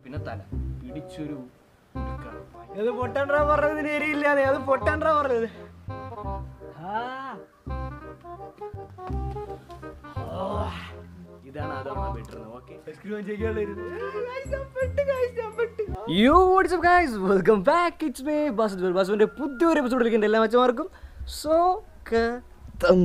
പിന്നെ തല പിടിച്ചൊരു ഉടുക്കാണ്. അത് പൊട്ടൻട്രാ പറഞ്ഞതിന് എരിയില്ലാതെ അത് പൊട്ടൻട്രാ പറഞ്ഞത് ആ. ഓ, ഇതാണ് അതാണ് better okay yo what's up guys welcome back it's me ബസ് ബസുവിന്റെ പുതിയൊരു എപ്പിസോഡിലേക്ക് എൻ്റെ എല്ലാ മച്ചമാർക്കും സ്വാഗതം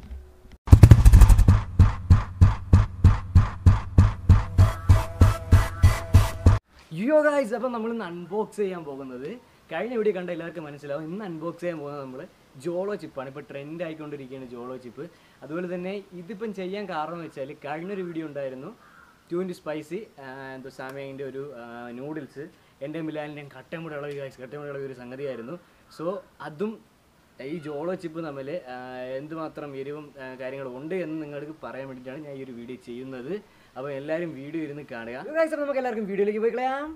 യോ ഗൈസ് അപ്പം നമ്മൾ ഇന്ന് അൺബോക്സ് ചെയ്യാൻ പോകുന്നത് കഴിഞ്ഞ വീഡിയോ കണ്ട എല്ലാവർക്കും മനസ്സിലാവും ഇന്ന് അൺബോക്സ് ചെയ്യാൻ പോകുന്നത് നമ്മൾ ജോളോ ചിപ്പാണ് ഇപ്പോൾ ട്രെൻഡ് ആയിക്കൊണ്ടിരിക്കുകയാണ് ജോളോ ചിപ്പ് അതുപോലെ തന്നെ ഇതിപ്പം ചെയ്യാൻ കാരണം എന്ന് വെച്ചാൽ കഴിഞ്ഞൊരു വീഡിയോ ഉണ്ടായിരുന്നു ട്യൂൻറ്റി സ്പൈസി എന്തോ സാമയൻ്റെ ഒരു നൂഡിൽസ് എൻ്റെ മിലാലിൻ്റെയും കട്ടമുടി ഇളവി ഗൈസ് കട്ടമുടി ഇളവി ഒരു സംഗതിയായിരുന്നു സോ അതും ഈ ജോളോ ചിപ്പ് തമ്മിൽ എന്തുമാത്രം എരിവും ആ, കാര്യങ്ങളും ഉണ്ട് എന്ന് നിങ്ങൾക്ക് പറയാൻ വേണ്ടിയിട്ടാണ് ഞാൻ ഈ ഒരു വീഡിയോ ചെയ്യുന്നത് അപ്പോൾ എല്ലാവരും വീഡിയോ ഇരുന്ന് കാണുക Guys, അപ്പോൾ നമുക്ക് എല്ലാവർക്കും വീഡിയോയിലേക്ക് പോയി കളയാം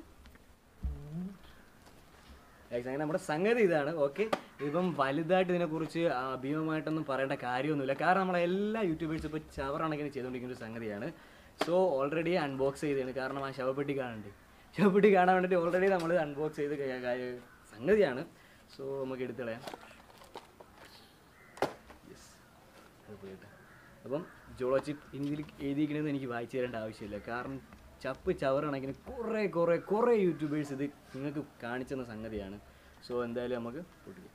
Guys, അങ്ങനെ നമ്മുടെ സംഗതി ഇതാണ് ഓക്കെ ഇപ്പം വലുതായിട്ട് ഇതിനെക്കുറിച്ച് ആ, ഭീമമായിട്ടൊന്നും പറയേണ്ട കാര്യമൊന്നുമില്ല കാരണം നമ്മളെ എല്ലാ യൂട്യൂബേഴ്സും ഇപ്പോൾ ചവറാണെങ്കിൽ ചെയ്തുകൊണ്ടിരിക്കുന്ന ഒരു സംഗതിയാണ് സോ ഓൾറെഡി അൺബോക്സ് ചെയ്തതാണ് കാരണം ആ ശവപ്പെട്ടി കാണണ്ടേ ശവപ്പെട്ടി കാണാൻ വേണ്ടിയിട്ട് ഓൾറെഡി നമ്മൾ അൺബോക്സ് ചെയ്ത് കഴി- കഴി- സംഗതിയാണ് സോ നമുക്ക് എടുത്ത് കളയാം Yes. അത് പോയിട്ട് അപ്പം ജോളോ ചിപ്പ് ഇതിൽ എഴുതിയിരിക്കണമെന്ന് എനിക്ക് വായിച്ചു തരേണ്ട ആവശ്യമില്ല കാരണം ചപ്പ് ചവറാണെങ്കിൽ കുറേ കുറേ കുറേ യൂട്യൂബേഴ്സ് ഇത് നിങ്ങൾക്ക് കാണിച്ചു തന്ന സംഗതിയാണ് സോ എന്തായാലും നമുക്ക് പൊട്ടിക്കാം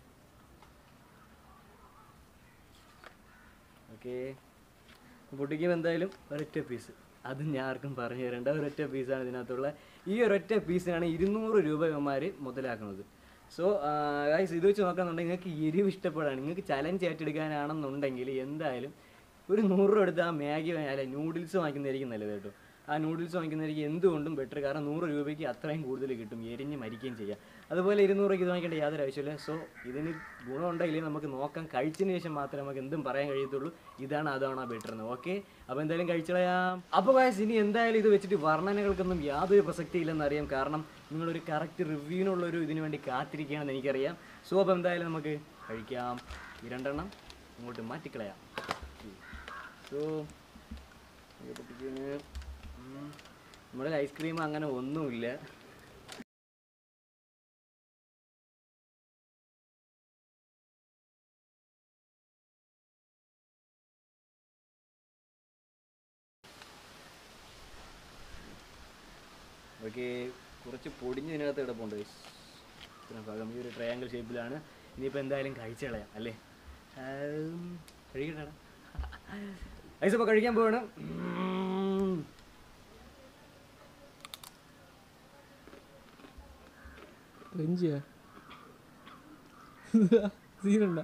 ഓക്കെ പൊട്ടിക്കുമ്പോൾ എന്തായാലും ഒരൊറ്റ പീസ് അത് ഞാൻ ആർക്കും പറഞ്ഞു തരേണ്ട ഒരൊറ്റ പീസാണ് ഇതിനകത്തുള്ള ഈ ഒരൊറ്റ പീസിനാണ് ഇരുന്നൂറ് രൂപ ഇവന്മാർ മുതലാക്കുന്നത് സോ ഗൈസ് ഇത് വെച്ച് നോക്കാന്നുണ്ടെങ്കിൽ നിങ്ങൾക്ക് എരിവ് ഇഷ്ടപ്പെടാണ് നിങ്ങൾക്ക് ചലഞ്ച് ഏറ്റെടുക്കാനാണെന്നുണ്ടെങ്കിൽ എന്തായാലും ഒരു നൂറ് രൂപ എടുത്ത് ആ മാഗി വാങ്ങി- അല്ല നൂഡിൽസ് വാങ്ങിക്കുന്നതായിരിക്കും നല്ലത് കേട്ടോ ആ നൂഡിൽസ് വാങ്ങിക്കുന്നതായിരിക്കും എന്തുകൊണ്ടും ബെറ്റർ കാരണം നൂറ് രൂപയ്ക്ക് അത്രയും കൂടുതൽ കിട്ടും എരിഞ്ഞ് മരിക്കുകയും ചെയ്യാം അതുപോലെ ഇരുന്നൂറ് രൂപയ്ക്ക് ഇത് വാങ്ങിക്കേണ്ട യാതൊരു ആവശ്യമില്ല സോ ഇതിന് ഗുണമുണ്ടെങ്കിൽ നമുക്ക് നോക്കാം കഴിച്ചതിന് ശേഷം മാത്രമേ നമുക്ക് എന്തും പറയാൻ കഴിയത്തുള്ളൂ ഇതാണ് അതാണോ ബെറ്റർ എന്ന് ഓക്കെ അപ്പോൾ എന്തായാലും കഴിച്ചളയാം അപ്പോൾ guys ഇനി എന്തായാലും ഇത് വെച്ചിട്ട് വർണ്ണനകൾക്കൊന്നും യാതൊരു പ്രസക്തി ഇല്ലെന്ന് അറിയാം കാരണം നിങ്ങളൊരു കറക്റ്റ് റിവ്യൂവിനുള്ളൊരു ഇതിനു വേണ്ടി കാത്തിരിക്കുകയാണെന്ന് എനിക്കറിയാം സോ അപ്പോൾ എന്തായാലും നമുക്ക് കഴിക്കാം ഈ രണ്ടെണ്ണം ഇങ്ങോട്ട് മാറ്റിക്കളയാം സോ നമ്മുടെ ഐസ്ക്രീം അങ്ങനെ ഒന്നുമില്ല ഓക്കെ കുറച്ച് പൊടിഞ്ഞ് ഇതിനകത്ത് കിടപ്പുണ്ട് guys. ഇത്രയും ഭാഗം ഈ ഒരു ട്രയാങ്കിൾ ഷേപ്പിലാണ് ഇനിയിപ്പോൾ എന്തായാലും കഴിച്ചു കളയാം അല്ലേ കഴിക്കട്ടാ ഐസ് അപ്പോൾ കഴിക്കാൻ പോവാണ് ഉം. ക്രിഞ്ചിയാ സീനുണ്ട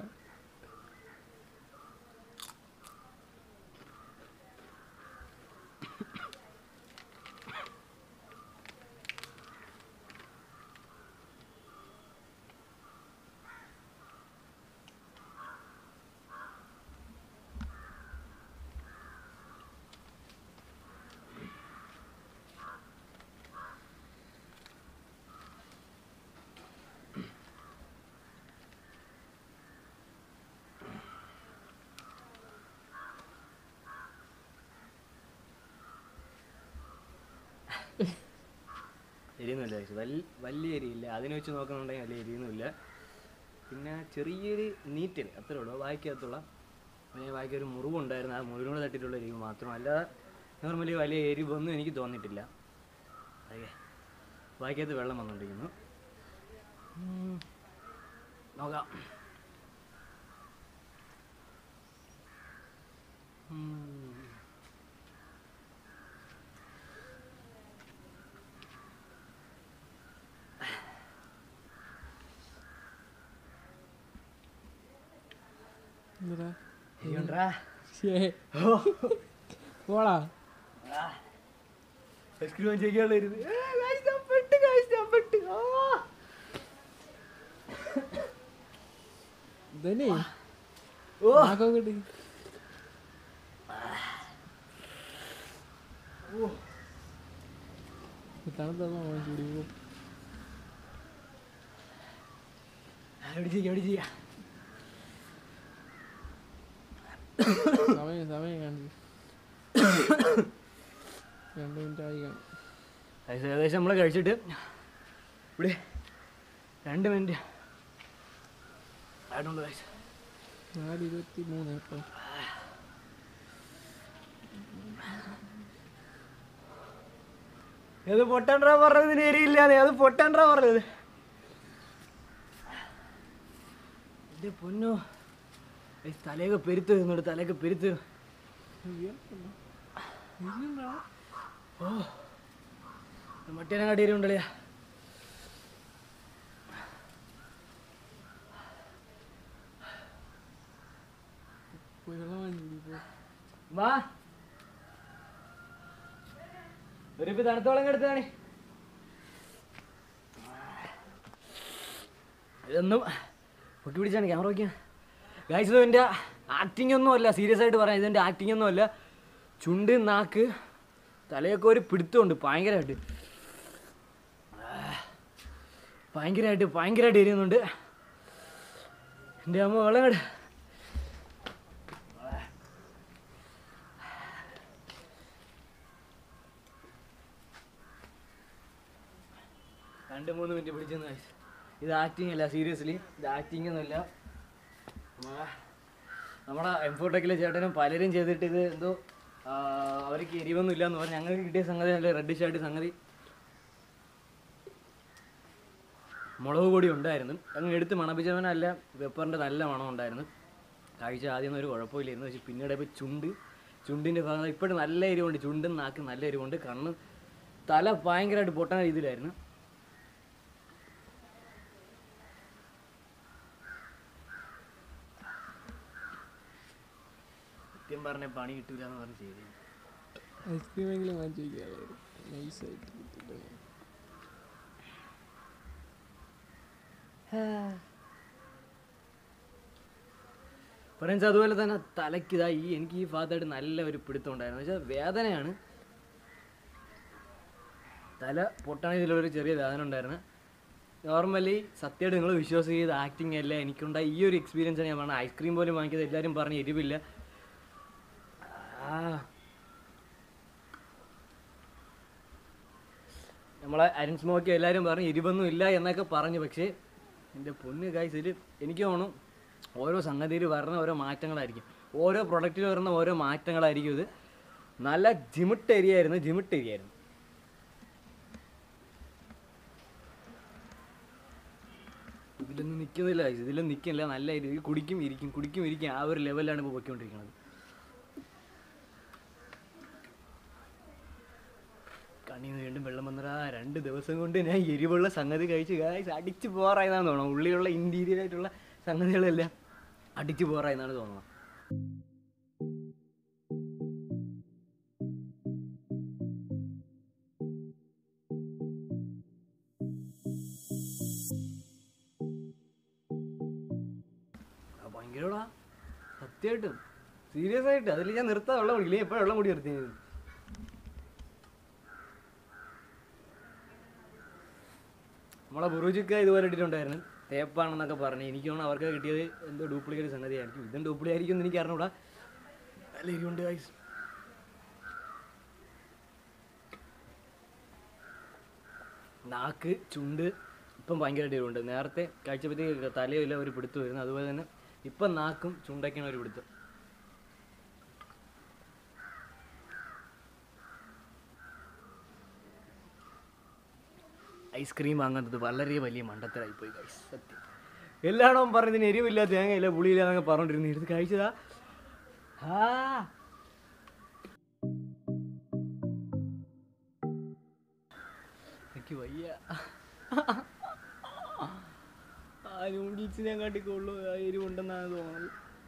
എരിയൊന്നുമില്ല guys. വൽ- വലിയ എരിയില്ല അതിനെ വെച്ച് നോക്കുന്നുണ്ടെങ്കിൽ വലിയ എരിയൊന്നുമില്ല പിന്നെ ചെറിയൊരു നീറ്റൽ അത്രേ ഉള്ളൂ വായിക്കകത്തുള്ള പിന്നെ വായിക്ക ഒരു മുറിവുണ്ടായിരുന്നു ആ മുറിവിനോട് തട്ടിയിട്ടുള്ള എരിവ് മാത്രം അല്ലാതെ നോർമലി വലിയ എരിവൊന്നും എനിക്ക് തോന്നിയിട്ടില്ല അതെ വായിക്കകത്ത് വെള്ളം വന്നുകൊണ്ടിരിക്കുന്നു ഉം. നോക്കാം ഉം. എന്താ എരിയുണ്ടെടാ. ഷേ പോടാ ഐസ്ക്രീം ചെയ്യാനുള്ളായിരുന്നു പെട്ട് guys, ഞാൻ പെട്ട് ആ. ഇതന്നെ ഓ നാക്കൊക്കെ കിട്ടി തണുത്തമ്മ ചൂടി പോകും എവിടെ ചെയ്യാം എവിടെ ചെയ്യാം സമയം സമയം കാണിച്ചു രണ്ട് മിനിറ്റ് ആയി കാണും ഗൈസ് ഏകദേശം നമ്മൾ കഴിച്ചിട്ട് ഇവിടെ രണ്ട് മിനിറ്റ് ആയിട്ടുണ്ട് ഗൈസ് നാല് ഇരുപത്തി മൂന്ന് ഇപ്പം അത് പൊട്ടൻഡ്ര പറഞ്ഞതിന് എരിയില്ലാതെ അത് പൊട്ടൻഡ്ര പറഞ്ഞത് എന്റെ പൊന്നോ ഏയ് തലയൊക്കെ പെരുത്ത് വരുന്നുണ്ട് തലയൊക്കെ പെരുത്ത് ഓ മറ്റേനെ കാട്ടിയും ഉണ്ടല്ലേ പോയി വെള്ളം വാങ്ങി കുടി പോ വാ ഒരു ഇപ്പൊ തണുത്തോളം എടുത്താണ് ഇതൊന്നും പൊക്കി പിടിച്ചാണ് ക്യാമറ വയ്ക്കാൻ ഗായ്സ് ഇത് എൻ്റെ ആക്ടിങ് ഒന്നും അല്ല സീരിയസ് ആയിട്ട് പറയാം ഇതെൻ്റെ ആക്ടിങ് ഒന്നും അല്ല ചുണ്ട് നാക്ക് തലയൊക്കെ ഒരു പിടുത്തമുണ്ട് ഭയങ്കരമായിട്ട് ഭയങ്കരമായിട്ട് ഭയങ്കരമായിട്ട് എരിയുന്നുണ്ട് എൻ്റെ അമ്മ വെള്ളം കണ്ട് രണ്ട് മൂന്ന് മിനിറ്റ് പിടിച്ചെന്ന് guys. ഇത് ആക്ടിങ് അല്ല സീരിയസ്ലി ഇത് ആക്ടിങ് ഒന്നുമല്ല നമ്മ- നമ്മുടെ എംഫോട്ടെക്കിലെ ചേട്ടനും പലരും ചെയ്തിട്ട് ഇത് എന്തോ ആ, അവർക്ക് എരിവൊന്നും ഇല്ല എന്ന് പറഞ്ഞ് ഞങ്ങൾക്ക് കിട്ടിയ സംഗതി നല്ല റെഡിഷ് ആയിട്ട് സംഗതി മുളക് പൊടി ഉണ്ടായിരുന്നു അങ്ങ് എടുത്ത് മണപ്പിച്ചവനല്ല പെപ്പറിൻ്റെ നല്ല മണം ഉണ്ടായിരുന്നു കഴിച്ച ആദ്യം ഒരു കുഴപ്പമില്ലായിരുന്നു പക്ഷെ പിന്നീട് ഇപ്പോൾ ചുണ്ട് ചുണ്ടിൻ്റെ ഭാഗം ഇപ്പോഴും നല്ല എരിവുണ്ട് ചുണ്ടും നാക്കും നല്ല എരിവുണ്ട് കണ്ണ് തല ഭയങ്കരമായിട്ട് പൊട്ടണ രീതിയിലായിരുന്നു സത്യം പറഞ്ഞ പണി കിട്ടൂല എന്ന് പറഞ്ഞ് ചെയ്തു ഐസ്ക്രീമെങ്കിലും വാങ്ങിച്ചു വയ്ക്കാമായിരുന്നു നൈസായിട്ട് കിട്ടിയിട്ട് ഫ്രണ്ട്സ് അതുപോലെ തന്നെ തലയ്ക്ക് ഇതാ ഈ എനിക്ക് ഈ ഭാഗത്തായിട്ട് നല്ല ഒരു പിടുത്തം ഉണ്ടായിരുന്നു വെച്ചാൽ വേദനയാണ് തല പൊട്ടാൻ ഇതിലൊരു ചെറിയ വേദന ഉണ്ടായിരുന്നു നോർമലി സത്യമായിട്ട് നിങ്ങൾ വിശ്വാസം ചെയ്ത് ആക്ടിങ് അല്ല എനിക്കുണ്ടായ ഈ ഒരു എക്സ്പീരിയൻസ് ഞാൻ പറഞ്ഞത് ഐസ്ക്രീം പോലും വാങ്ങിയത് എല്ലാവരും പറഞ്ഞ് എരിവില്ല ആ നമ്മളെ അരിൻ സ്മോക്കി എല്ലാവരും പറഞ്ഞു എരിവൊന്നും ഇല്ല എന്നൊക്കെ പറഞ്ഞു പക്ഷേ എൻ്റെ പൊന്ന് കായ്സ് ഇതിൽ എനിക്ക് തോന്നും ഓരോ സംഗതിയിൽ വരുന്ന ഓരോ മാറ്റങ്ങളായിരിക്കും ഓരോ പ്രൊഡക്റ്റിൽ വരുന്ന ഓരോ മാറ്റങ്ങളായിരിക്കും ഇത് നല്ല ജിമിട്ട് ഏരിയായിരുന്നു ജിമിട്ട് ഏരിയായിരുന്നു ഇതിലൊന്നും നിൽക്കുന്നില്ല guys. ഇതിലൊന്നും നിൽക്കുന്നില്ല നല്ല രീതിയിൽ കുടിക്കും ഇരിക്കും കുടിക്കും ഇരിക്കും ആ ഒരു ലെവലിലാണ് ഇപ്പോൾ പൊയ്ക്കൊണ്ടിരിക്കുന്നത് കണ്ണിൽ നിന്ന് വീണ്ടും വെള്ളം വന്നടാ രണ്ട് ദിവസം കൊണ്ട് ഞാൻ എരിവുള്ള സംഗതി കഴിച്ച് ഗായ്സ് അടിച്ച് പോറായതാന്ന് തോന്നുന്നു ഉള്ളിലുള്ള ഇൻറ്റീരിയർ ആയിട്ടുള്ള സംഗതികളെല്ലാം അടിച്ച് പോറായെന്നാണ് തോന്നുന്നത് ആ, ഭയങ്കരടാ സത്യമായിട്ടും സീരിയസ് ആയിട്ട് അതിൽ ഞാൻ നിർത്താൻ വെള്ളം കുടിക്കില്ല എപ്പോഴും വെള്ളം കൂടി നിർത്തി നമ്മളെ ബുറൂജിക്ക ഇതുപോലെ ഇട്ടിട്ടുണ്ടായിരുന്നു തേപ്പാണെന്നൊക്കെ പറഞ്ഞു എനിക്ക് തോന്നുന്നു അവർക്ക് കിട്ടിയത് എന്തോ ഡ്യൂപ്ലിക്കേറ്റ് സംഗതിയായിരിക്കും ഇതും ഡ്യൂപ്ലിക്കേറ്റ് ആയിരിക്കും എന്ന് എനിക്ക് അറിഞ്ഞൂടാ നല്ല എരിവുണ്ട് ഗൈസ് നാക്ക് ചുണ്ട് ഇപ്പം ഭയങ്കരമായിട്ട് എരിവുണ്ട് നേരത്തെ കഴിച്ചപ്പോഴത്തേക്ക് തലയില്ല ഒരു പിടുത്തം വരുന്നു അതുപോലെ തന്നെ ഇപ്പം നാക്കും ചുണ്ടൊക്കെയാണ് ഒരു പിടുത്തം ഐസ്ക്രീം വാങ്ങുന്നത് വളരെ വലിയ മണ്ടത്തരായി പോയി ഗൈസ് സത്യം എല്ലായിടവും പറഞ്ഞതിന് എരിവില്ല തേങ്ങയില്ല പുളിയില്ല എന്നൊക്കെ പറഞ്ഞോണ്ടിരുന്നു എടുത്ത് കഴിച്ചതാ ആ എനിക്ക് വയ്യ ആ നൂഡിൽസിനെ കാട്ടിക്കൊള്ളു ആ എരിവുണ്ടെന്നാണ് തോന്നുന്നത്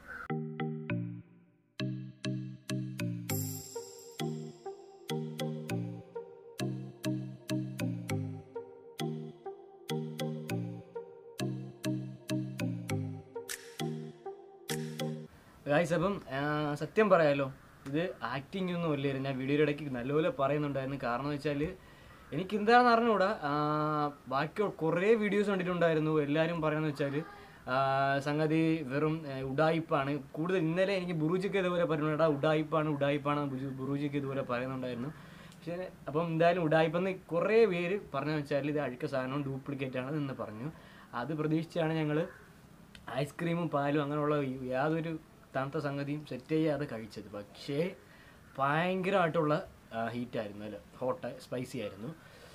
ഗായ്സ് അപ്പം ആ, സത്യം പറയാലോ ഇത് ആക്ടിങ് ഒന്നും ഇല്ലായിരുന്നു ഞാൻ വീഡിയോയുടെ ഇടയ്ക്ക് നല്ലപോലെ പറയുന്നുണ്ടായിരുന്നു കാരണം എന്ന് വെച്ചാൽ എനിക്ക് എന്താണെന്ന് അറിഞ്ഞൂടാ ആ, ബാക്കി കുറേ വീഡിയോസ് കണ്ടിട്ടുണ്ടായിരുന്നു എല്ലാവരും പറയുന്നത് വെച്ചാൽ സംഗതി വെറും ആ, ഉഡായിപ്പാണ് കൂടുതൽ ഇന്നലെ എനിക്ക് ബുറൂജിക്ക് ഇതുപോലെ പറയുന്നുണ്ടാ ഉഡായിപ്പാണ് ഉഡായിപ്പാണ് ബുജു- ബുറൂജിക്ക് ഇതുപോലെ പറയുന്നുണ്ടായിരുന്നു പക്ഷേ അപ്പം എന്തായാലും ഉടായിപ്പെന്ന് കുറേ പേര് പറഞ്ഞു വെച്ചാൽ ഇത് അഴുക്ക സാധനവും ഡ്യൂപ്ലിക്കേറ്റ് ആണ് എന്ന് പറഞ്ഞു അത് പ്രതീക്ഷിച്ചാണ് ഞങ്ങൾ ഐസ്ക്രീമും പാലും അങ്ങനെയുള്ള ഈ യാതൊരു തണുത്ത സംഗതിയും സെറ്റ് ചെയ്യാതെ കഴിച്ചത് പക്ഷേ ഭയങ്കരമായിട്ടുള്ള ഹീറ്റായിരുന്നു അല്ല ഹോട്ട് സ്പൈസി ആയിരുന്നു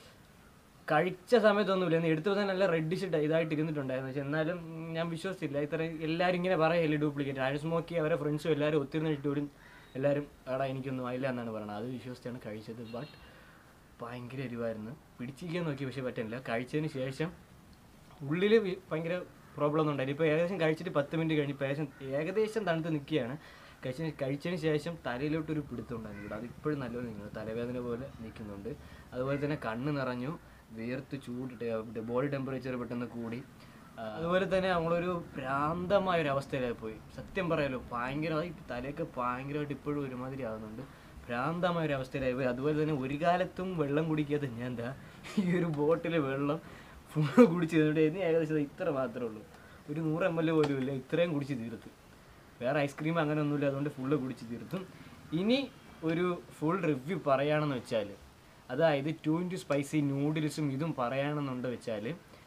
കഴിച്ച സമയത്തൊന്നുമില്ല എന്ന് എടുത്തു തന്നെ നല്ല റെഡിഷ് ഇതായിട്ട് ഇരുന്നിട്ടുണ്ടായിരുന്നു പക്ഷെ എന്നാലും ഞാൻ വിശ്വസിച്ചില്ല ഇത്ര എല്ലാവരും ഇങ്ങനെ പറയല്ലേ ഡ്യൂപ്ലിക്കേറ്റ് ആരും സ്മോക്കി അവരെ ഫ്രണ്ട്സും എല്ലാവരും ഒത്തിരുന്നിട്ടൂരും എല്ലാവരും എടാ എനിക്കൊന്നും ആയില്ല എന്നാണ് പറയുന്നത് അത് വിശ്വസിച്ചാണ് കഴിച്ചത് ബട്ട് ഭയങ്കര എരിവായിരുന്നു പിടിച്ചിരിക്കാൻ നോക്കി പക്ഷേ പറ്റില്ല കഴിച്ചതിന് ശേഷം ഉള്ളിൽ ഭയങ്കര പ്രോബ്ലം ഒന്നും ഉണ്ടായില്ല ഇപ്പോൾ ഏകദേശം കഴിച്ചിട്ട് പത്ത് മിനിറ്റ് കഴിഞ്ഞപ്പോൾ ഏകദേശം ഏകദേശം തണുത്ത് നിൽക്കുകയാണ് കഴിച്ചതിന് കഴിച്ചതിന് ശേഷം തലയിലോട്ടൊരു പിടുത്തം ഉണ്ടായിരുന്നു ഇവിടെ അതിപ്പോഴും നല്ലപോലെ നിൽക്കുന്നു തലവേദന പോലെ നിൽക്കുന്നുണ്ട് അതുപോലെ തന്നെ കണ്ണ് നിറഞ്ഞു വേർത്ത് ചൂടിട്ട് ബോഡി ടെമ്പറേച്ചർ പെട്ടെന്ന് കൂടി ആ, അതുപോലെ തന്നെ നമ്മളൊരു ഭ്രാന്തമായ ഒരു അവസ്ഥയിലായി പോയി സത്യം പറയാലോ ഭയങ്കരമായി തലയൊക്കെ ഭയങ്കരമായിട്ട് ഇപ്പോഴും ഒരുമാതിരി ആകുന്നുണ്ട് ഭ്രാന്തമായ ഒരു അവസ്ഥയിലായി പോയി അതുപോലെ തന്നെ ഒരു കാലത്തും വെള്ളം കുടിക്കാതെ ഞാൻ എന്താ ഈ ഒരു ബോട്ടിൽ വെള്ളം ഫുള്ള് കുടിച്ച് തീർന്നിട്ട് ഇനി ഏകദേശം ഇത്ര മാത്രമേ ഉള്ളൂ ഒരു നൂറ് എം എൽ പോലും ഇല്ല ഇത്രയും കുടിച്ച് തീർത്ത് വേറെ ഐസ്ക്രീം അങ്ങനെ ഒന്നുമില്ല അതുകൊണ്ട് ഫുള്ള് കുടിച്ച് തീർത്തും ഇനി ഒരു ഫുൾ റിവ്യൂ പറയുകയാണെന്ന് വെച്ചാൽ അതായത് ടു ഇൻറ്റു സ്പൈസി നൂഡിൽസും ഇതും പറയുകയാണെന്നുണ്ട് വെച്ചാൽ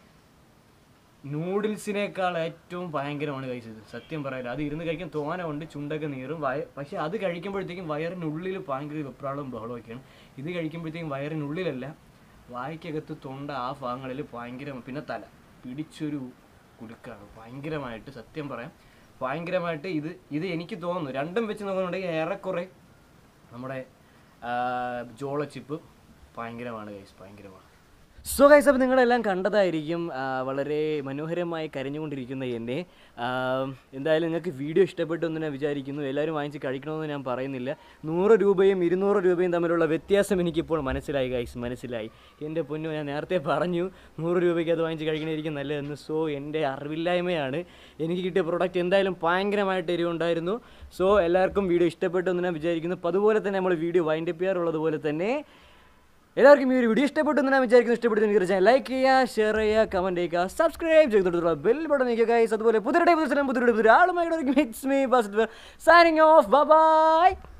നൂഡിൽസിനേക്കാൾ ഏറ്റവും ഭയങ്കരമാണ് കഴിച്ചത് സത്യം പറയാലോ അത് ഇരുന്ന് കഴിക്കാൻ തോന ഉണ്ട് ചുണ്ടൊക്കെ നീറും വയ പക്ഷെ അത് കഴിക്കുമ്പോഴത്തേക്കും വയറിനുള്ളിൽ ഭയങ്കര വെപ്രാളവും ബഹളമൊക്കെയാണ് ഇത് കഴിക്കുമ്പോഴത്തേക്കും വയറിനുള്ളിലല്ല വായ്ക്കകത്ത് തൊണ്ട ആ ഭാഗങ്ങളിൽ ഭയങ്കര പിന്നെ തല പിടിച്ചൊരു കുടുക്കാണ് ഭയങ്കരമായിട്ട് സത്യം പറയാം ഭയങ്കരമായിട്ട് ഇത് ഇത് എനിക്ക് തോന്നുന്നു രണ്ടും വെച്ച് നോക്കുന്നുണ്ടെങ്കിൽ ഏറെക്കുറെ നമ്മുടെ ജോള ചിപ്പ് ഭയങ്കരമാണ് ഗൈസ് ഭയങ്കരമാണ് സോ ഗൈസ് അപ്പോൾ നിങ്ങളെല്ലാം കണ്ടതായിരിക്കും ആ, വളരെ മനോഹരമായി കരഞ്ഞുകൊണ്ടിരിക്കുന്ന എന്നെ ആ, എന്തായാലും നിങ്ങൾക്ക് വീഡിയോ ഇഷ്ടപ്പെട്ടു എന്ന് ഞാൻ വിചാരിക്കുന്നു എല്ലാവരും വാങ്ങിച്ച് കഴിക്കണമെന്ന് ഞാൻ പറയുന്നില്ല നൂറ് രൂപയും ഇരുന്നൂറ് രൂപയും തമ്മിലുള്ള വ്യത്യാസം എനിക്കിപ്പോൾ മനസ്സിലായി ഗൈസ് മനസ്സിലായി എൻ്റെ പൊന്നു ഞാൻ നേരത്തെ പറഞ്ഞു നൂറ് രൂപയ്ക്ക് അത് വാങ്ങിച്ച് കഴിക്കണമായിരിക്കും നല്ലതെന്ന് സോ എൻ്റെ അറിവില്ലായ്മയാണ് എനിക്ക് കിട്ടിയ പ്രോഡക്റ്റ് എന്തായാലും ഭയങ്കരമായിട്ട് എരിവുണ്ടായിരുന്നു സോ എല്ലാവർക്കും വീഡിയോ ഇഷ്ടപ്പെട്ടു എന്ന് ഞാൻ വിചാരിക്കുന്നു അപ്പോൾ അതുപോലെ തന്നെ നമ്മൾ വീഡിയോ വൈൻഡപ്പ് ചെയ്യാറുള്ളത് പോലെ തന്നെ എല്ലാവർക്കും ഈ ഒരു വീഡിയോ ഇഷ്ടപ്പെട്ടു എന്ന് ഞാൻ വിചാരിക്കുന്നു ഇഷ്ടപ്പെട്ടു എനിക്ക് തീർച്ചയായും ലൈക്ക് ചെയ്യുക ഷെയർ ചെയ്യുക കമൻറ്റ് ചെയ്യുക സബ്സ്ക്രൈബ് ചെയ്തിട്ടുള്ള ബെൽ ബട്ടൺ നിൽക്കുക ഗൈസ് അതുപോലെ പുതിയ പുതിയ പുതിയ ആളുമായി മിക്സ് മീ സൈനിങ് ഓഫ് ബൈ